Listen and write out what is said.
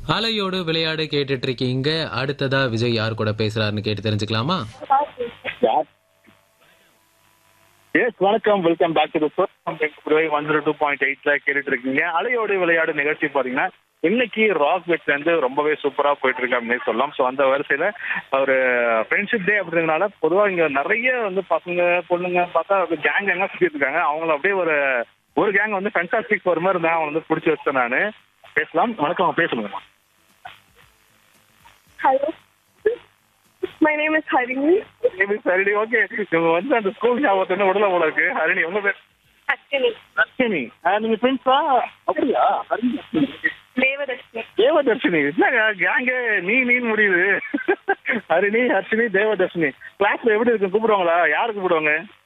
அலையோடு விளையாடு கேட்டுட்டு இருக்கீங்க அடுத்ததா விஜய் யார் கூட பேசுறாருன்னு கேட்டு தெரிஞ்சுக்கலாமா எஸ் வணக்கம் welcome back to Puduvai one zero two point எயிட்ல கேட்டுட்டு இருக்கீங்க அலையோடு விளையாடு நிகழ்ச்சி பாத்தீங்கன்னா இன்னைக்கு ராக் பெட்ல இருந்து ரொம்பவே சூப்பரா போயிட்டு இருக்கு அப்படின்னு சொல்லலாம் ஸோ அந்த வரிசையில ஒரு ஃப்ரெண்ட்ஷிப் டே அப்படிங்கிறதுனால பொதுவா இங்க நிறைய வந்து பசங்க பொண்ணுங்க பார்த்தா கேங் கேங்கா சுத்திட்டு இருக்காங்க அவங்கள அப்படியே ஒரு ஒரு கேங் வந்து ஃபென்டாஸ்டிக் ஒரு மாதிரி இருந்தாங்க அவங்க வந்து பிடிச்சி வச்சேன் நான் பேசலாம் வணக்கம் பேசணுங்க Hello. My name is Harini. சரி ஓகே இவங்க வந்து அந்த ஸ்கூல் ஞாபகத்தை விடல போல இருக்கு ஹரிணி உங்க பேர் Ashwini. லட்சுமி நீங்க ஃப்ரெண்ட்ஸா அப்படியா ஹரிணி Devadashini. தேவதர்ஷினி என்னங்க கேங்க நீ நீ முடியுது ஹரிணி ஹர்ஷினி தேவதர்ஷினி கிளாஸ்ல எப்படி இருக்கு கூப்பிடுவாங்களா யாரு கூப்பிடுவாங்க